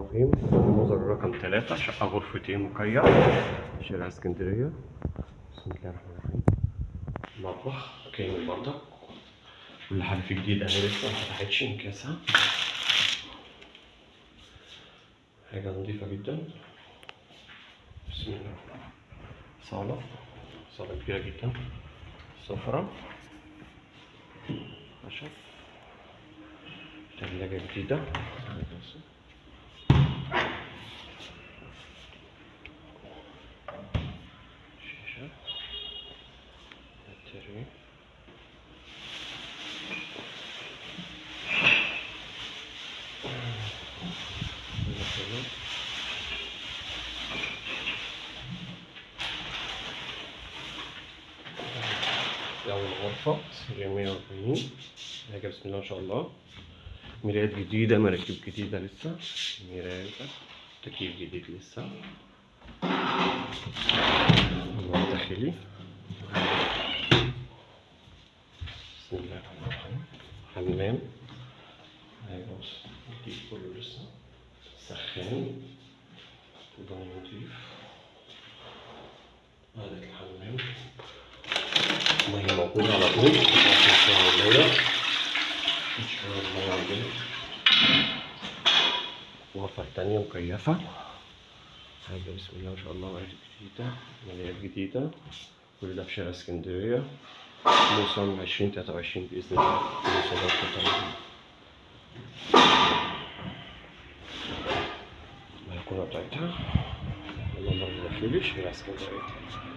الرحيم المنظر رقم ثلاثة شقة غرفتين مكيف شارع اسكندرية بسم الله الرحمن الرحيم مطبخ كامل برضه كل حاجة فيه جديدة اهي لسه مفتحتش انكاسها حاجة نظيفة جدا بسم الله صالة صالة كبيرة جدا سفرة خشب تلاجة جديدة شاشة بطارية مثلا دي أول غرفة سرية 140 حاجة بسم الله ما شاء الله مرايات جديدة مراكب جديدة لسه مرايات تكييف جديد لسه الله داخلي بسم الله الرحمن الرحيم حمام هاي بص جديد كله لسه سخان وضع نضيف هذا الحمام مية موجودة على طول المية نشرب المية عندنا الغرفة التانية مكيفة حاجة بسم الله ما شاء الله مرايات جديدة مرايات جديدة كل ده في شارع اسكندرية موسم عشرين تلاتة وعشرين بإذن الله موسم القطار البلكونة بتاعتها المنظر الداخلي شارع اسكندرية